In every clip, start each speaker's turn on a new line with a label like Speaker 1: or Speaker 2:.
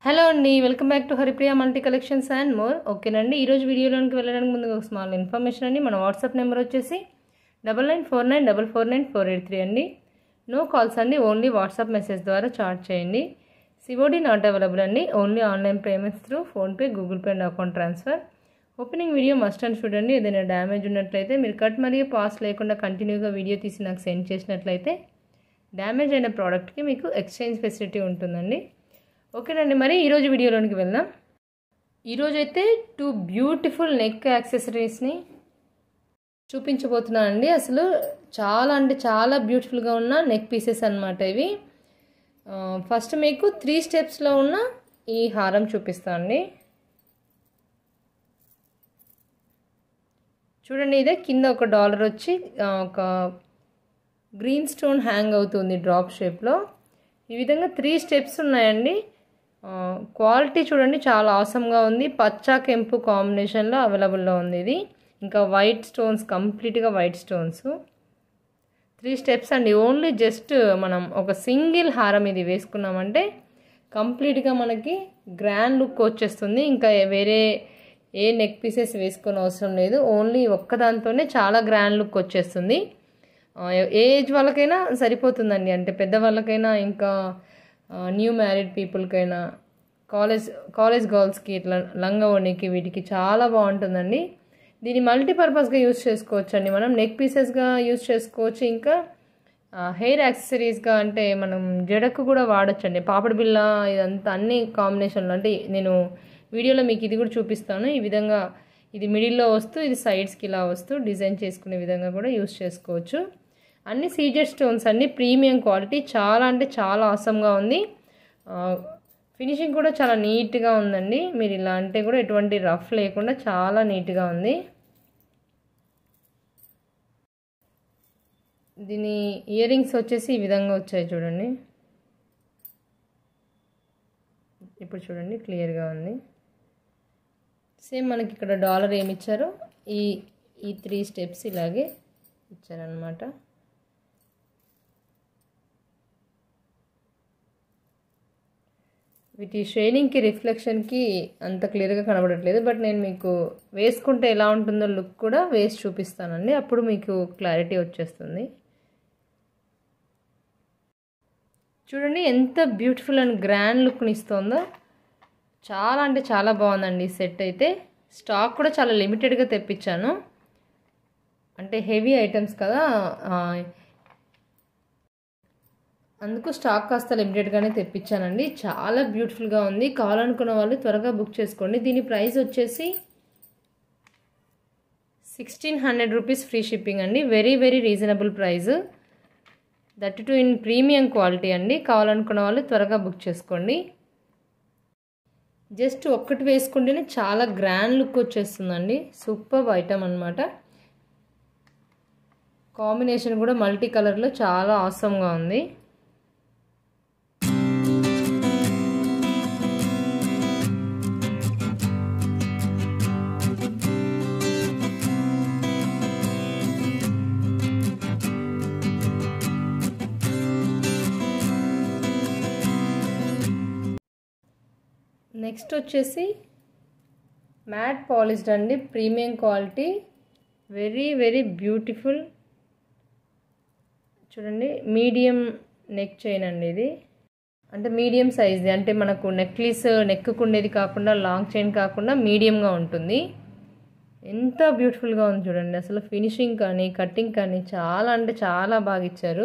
Speaker 1: hello అండి welcome back to Haripriya multi collections and more ఓకేనండి ఈరోజు వీడియోలోకి వెళ్ళడానికి ముందు ఒక స్మాల్ ఇన్ఫర్మేషన్ అండి మన వాట్సాప్ నెంబర్ వచ్చేసి double nine four nine double four nine four eight three అండి నో కాల్స్ అండి ఓన్లీ వాట్సాప్ మెసేజ్ ద్వారా చార్జ్ చేయండి సివోడి నాట్ అవైలబుల్ అండి only online payments through PhonePe Google Pay and account transfer opening video must and చూడండి ఏదైనా damage ఉన్నట్లయితే మీరు cut మరియు పాస్ లేకుండా కంటిన్యూగా వీడియో తీసి నాకు సెండ్ చేసినట్లయితే డ్యామేజ్ అయిన ప్రోడక్ట్కి మీకు ఎక్స్చేంజ్ ఫెసిలిటీ ఉంటుందండి ఓకేనండి మరి ఈరోజు వీడియోలోనికి వెళ్దాం ఈరోజు అయితే టూ బ్యూటిఫుల్ నెక్ యాక్సెసరీస్ని చూపించబోతున్నానండి అసలు చాలా అంటే చాలా బ్యూటిఫుల్గా ఉన్న నెక్ పీసెస్ అనమాట ఇవి ఫస్ట్ మీకు త్రీ స్టెప్స్లో ఉన్న ఈ హారం చూపిస్తాను అండి చూడండి ఇదే కింద ఒక డాలర్ వచ్చి ఒక గ్రీన్ స్టోన్ హ్యాంగ్ అవుతుంది డ్రాప్ షేప్లో ఈ విధంగా త్రీ స్టెప్స్ ఉన్నాయండి క్వాలిటీ చూడండి చాలా ఆసమ్గా ఉంది పచ్చ కెంపు కాంబినేషన్లో అవైలబుల్లో ఉంది ఇది ఇంకా వైట్ స్టోన్స్ కంప్లీట్గా వైట్ స్టోన్స్ త్రీ స్టెప్స్ అండి ఓన్లీ జస్ట్ మనం ఒక సింగిల్ హారం ఇది వేసుకున్నామంటే కంప్లీట్గా మనకి గ్రాండ్ లుక్ వచ్చేస్తుంది ఇంకా వేరే ఏ నెక్ పీసెస్ వేసుకొని అవసరం లేదు ఓన్లీ ఒక్కదాంతోనే చాలా గ్రాండ్ లుక్ వచ్చేస్తుంది ఏజ్ వాళ్ళకైనా సరిపోతుందండి అంటే పెద్దవాళ్ళకైనా ఇంకా న్యూ మ్యారీడ్ పీపుల్కైనా కాలేజ్ కాలేజ్ గర్ల్స్కి ఇట్లా లంగా ఓణికి వీటికి చాలా బాగుంటుందండి దీన్ని మల్టీపర్పస్గా యూస్ చేసుకోవచ్చు అండి మనం నెక్ పీసెస్గా యూస్ చేసుకోవచ్చు ఇంకా హెయిర్ యాక్సెసరీస్గా అంటే మనం జడకు కూడా వాడచ్చు అండి పాపడి బిల్ల ఇదంతా అన్ని కాంబినేషన్లో అంటే నేను వీడియోలో మీకు ఇది కూడా చూపిస్తాను ఈ విధంగా ఇది మిడిల్లో వస్తూ ఇది సైడ్స్కి ఇలా వస్తూ డిజైన్ చేసుకునే విధంగా కూడా యూస్ చేసుకోవచ్చు అన్ని సీజెడ్ స్టోన్స్ అన్ని ప్రీమియం క్వాలిటీ చాలా అంటే చాలా అవసరంగా ఉంది ఫినిషింగ్ కూడా చాలా నీట్గా ఉందండి మీరు ఇలా అంటే కూడా ఎటువంటి రఫ్ లేకుండా చాలా నీట్గా ఉంది దీని ఇయర్ రింగ్స్ వచ్చేసి ఈ విధంగా వచ్చాయి చూడండి ఇప్పుడు చూడండి క్లియర్గా ఉంది సేమ్ మనకి ఇక్కడ డాలర్ ఏమి ఇచ్చారో ఈ ఈ త్రీ స్టెప్స్ ఇలాగే ఇచ్చారనమాట వీటి షైనింగ్కి రిఫ్లెక్షన్కి అంత క్లియర్గా కనబడట్లేదు బట్ నేను మీకు వేసుకుంటే ఎలా ఉంటుందో లుక్ కూడా వేసి చూపిస్తానండి అప్పుడు మీకు క్లారిటీ వచ్చేస్తుంది చూడండి ఎంత బ్యూటిఫుల్ అండ్ గ్రాండ్ లుక్ని ఇస్తుందో చాలా అంటే చాలా బాగుందండి సెట్ అయితే స్టాక్ కూడా చాలా లిమిటెడ్గా తెప్పించాను అంటే హెవీ ఐటమ్స్ కదా అందుకు స్టాక్ కాస్త లిమిటెడ్గానే తెప్పించానండి చాలా బ్యూటిఫుల్గా ఉంది కావాలనుకున్న వాళ్ళు త్వరగా బుక్ చేసుకోండి దీని ప్రైస్ వచ్చేసి sixteen hundred rupees free shipping అండి very very reasonable price that too in premium quality అండి కావాలనుకున్న వాళ్ళు త్వరగా బుక్ చేసుకోండి జస్ట్ ఒక్కటి వేసుకుంటేనే చాలా గ్రాండ్ లుక్ వచ్చేస్తుందండి సూపర్ ఐటమ్ అనమాట కాంబినేషన్ కూడా మల్టీ కలర్లో చాలా ఆసమ్గా ఉంది నెక్స్ట్ వచ్చేసి మ్యాట్ పాలిష్డ్ అండి premium quality very very beautiful చూడండి మీడియం నెక్ చైన్ అండి ఇది అంటే మీడియం సైజ్ది అంటే మనకు నెక్లెస్ నెక్కు ఉండేది కాకుండా లాంగ్ చైన్ కాకుండా మీడియంగా ఉంటుంది ఎంత బ్యూటిఫుల్గా ఉంది చూడండి అసలు ఫినిషింగ్ కానీ కటింగ్ కానీ చాలా అంటే చాలా బాగా ఇచ్చారు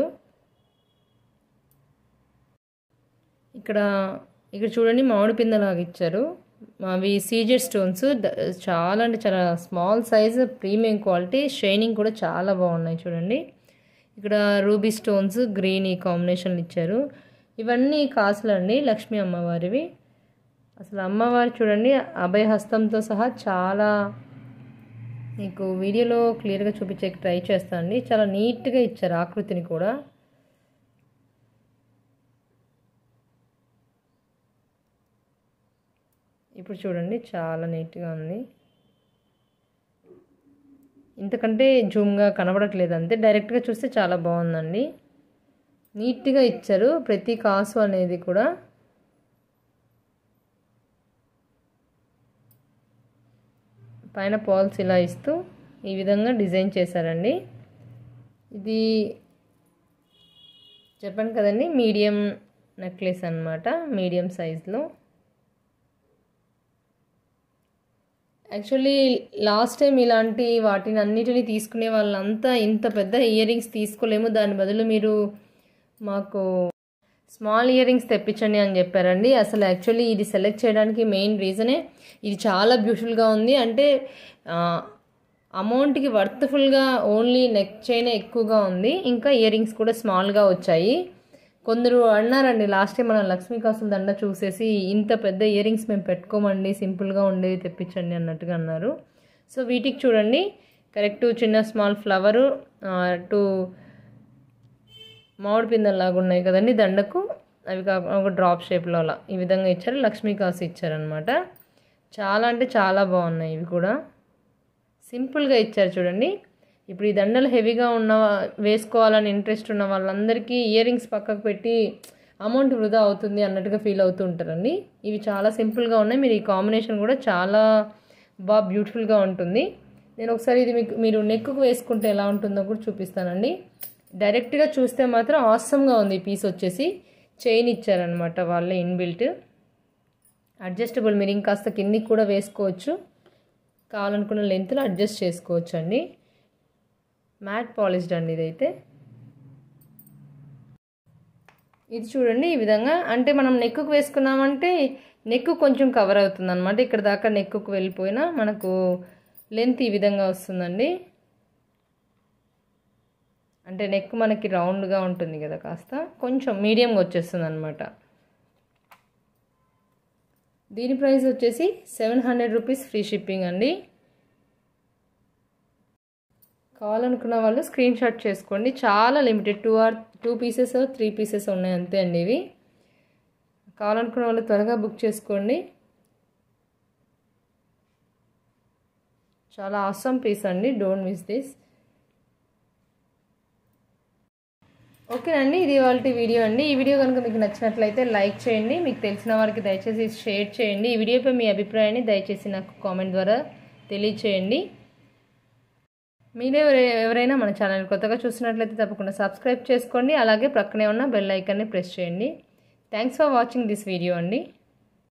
Speaker 1: ఇక్కడ ఇక్కడ చూడండి మామిడి పిందలాగా ఇచ్చారు అవి సీజెడ్ స్టోన్స్ చాలా అంటే చాలా small size premium quality shining కూడా చాలా బాగున్నాయి చూడండి ఇక్కడ రూబీ స్టోన్స్ గ్రీన్ ఈ కాంబినేషన్లు ఇచ్చారు ఇవన్నీ కాసులండి లక్ష్మీ అమ్మవారివి అసలు అమ్మవారు చూడండి అభయహస్తంతో సహా చాలా మీకు వీడియోలో క్లియర్గా చూపించే ట్రై చేస్తాను అండి చాలా నీట్గా ఇచ్చారు ఆకృతిని కూడా ఇప్పుడు చూడండి చాలా నీట్గా ఉంది ఇంతకంటే జూమ్గా కనబడట్లేదు అంతే డైరెక్ట్గా చూస్తే చాలా బాగుందండి నీట్గా ఇచ్చారు ప్రతి కాసు అనేది కూడా పైన పాల్స్ ఇలా ఇస్తూ ఈ విధంగా డిజైన్ చేశారండి ఇది చెప్పాను కదండి మీడియం నెక్లెస్ అనమాట మీడియం సైజులో యాక్చువల్లీ లాస్ట్ టైం ఇలాంటి వాటిని అన్నిటిని తీసుకునే వాళ్ళంతా ఇంత పెద్ద ఇయర్ రింగ్స్ తీసుకోలేము దాని బదులు మీరు మాకు స్మాల్ ఇయర్ రింగ్స్ తెప్పించండి అని చెప్పారండి అసలు యాక్చువల్లీ ఇది సెలెక్ట్ చేయడానికి మెయిన్ రీజనే ఇది చాలా బ్యూటిఫుల్గా ఉంది అంటే అమౌంట్కి వర్త్ఫుల్గా ఓన్లీ నెక్ చైన్ ఎక్కువగా ఉంది ఇంకా ఇయర్ రింగ్స్ కూడా స్మాల్గా వచ్చాయి కొందరు అన్నారండి లాస్ట్ టైం మన లక్ష్మీ కాసుల దండ చూసేసి ఇంత పెద్ద ఇయర్ రింగ్స్ మేము పెట్టుకోమండి సింపుల్గా ఉండేవి తెప్పించండి అన్నట్టుగా అన్నారు సో వీటికి చూడండి కరెక్ట్ చిన్న స్మాల్ ఫ్లవరు టూ మామిడి పిందల్లాగా ఉన్నాయి కదండి దండకు అవి కాకుండా ఒక డ్రాప్ షేప్లో అలా ఈ విధంగా ఇచ్చారు లక్ష్మీ కాసు ఇచ్చారనమాట చాలా అంటే చాలా బాగున్నాయి ఇవి కూడా సింపుల్గా ఇచ్చారు చూడండి ఇప్పుడు ఈ దండలు హెవీగా ఉన్న వేసుకోవాలని ఇంట్రెస్ట్ ఉన్న వాళ్ళందరికీ ఇయర్ రింగ్స్ పక్కకు పెట్టి అమౌంట్ వృధా అవుతుంది అన్నట్టుగా ఫీల్ అవుతూ ఉంటారండి ఇవి చాలా సింపుల్గా ఉన్నాయి మీరు ఈ కాంబినేషన్ కూడా చాలా బాగా బ్యూటిఫుల్గా ఉంటుంది నేను ఒకసారి ఇది మీకు మీరు నెక్కు వేసుకుంటే ఎలా ఉంటుందో కూడా చూపిస్తానండి డైరెక్ట్గా చూస్తే మాత్రం ఆసమ్గా ఉంది ఈ పీస్ వచ్చేసి చైన్ ఇచ్చారనమాట వాళ్ళే ఇన్బిల్ట్ అడ్జస్టబుల్ మీరు ఇంకాస్త కిందికి కూడా వేసుకోవచ్చు కావాలనుకున్న లెంత్లో అడ్జస్ట్ చేసుకోవచ్చు అండి మ్యాట్ పాలిష్డ్ అండి ఇదైతే ఇది చూడండి ఈ విధంగా అంటే మనం నెక్కుకు వేసుకున్నామంటే నెక్కు కొంచెం కవర్ అవుతుంది అనమాట ఇక్కడ దాకా నెక్కుకు వెళ్ళిపోయినా మనకు లెంత్ ఈ విధంగా వస్తుందండి అంటే నెక్ మనకి రౌండ్గా ఉంటుంది కదా కాస్త కొంచెం మీడియంగా వచ్చేస్తుంది అనమాట దీని ప్రైస్ వచ్చేసి seven hundred rupees free shipping అండి కావాలనుకున్న వాళ్ళు స్క్రీన్ షాట్ చేసుకోండి చాలా limited two or two pieces three pieces ఉన్నాయి అంతే అండి ఇవి కావాలనుకున్న వాళ్ళు త్వరగా బుక్ చేసుకోండి చాలా ఆసమ్ పీస్ అండి డోంట్ మిస్ దిస్ ఓకేనండి ఇది వాళ్ళ వీడియో అండి ఈ వీడియో కనుక మీకు నచ్చినట్లయితే లైక్ చేయండి మీకు తెలిసిన వారికి దయచేసి షేర్ చేయండి ఈ వీడియోపై మీ అభిప్రాయాన్ని దయచేసి నాకు కామెంట్ ద్వారా తెలియచేయండి మీరే ఎవరైనా మన ఛానల్ కొత్తగా చూసినట్లయితే తప్పకుండా సబ్స్క్రైబ్ చేసుకోండి అలాగే ప్రక్కనే ఉన్న బెల్ ఐకాన్ని ప్రెస్ చేయండి thanks for watching this video అండి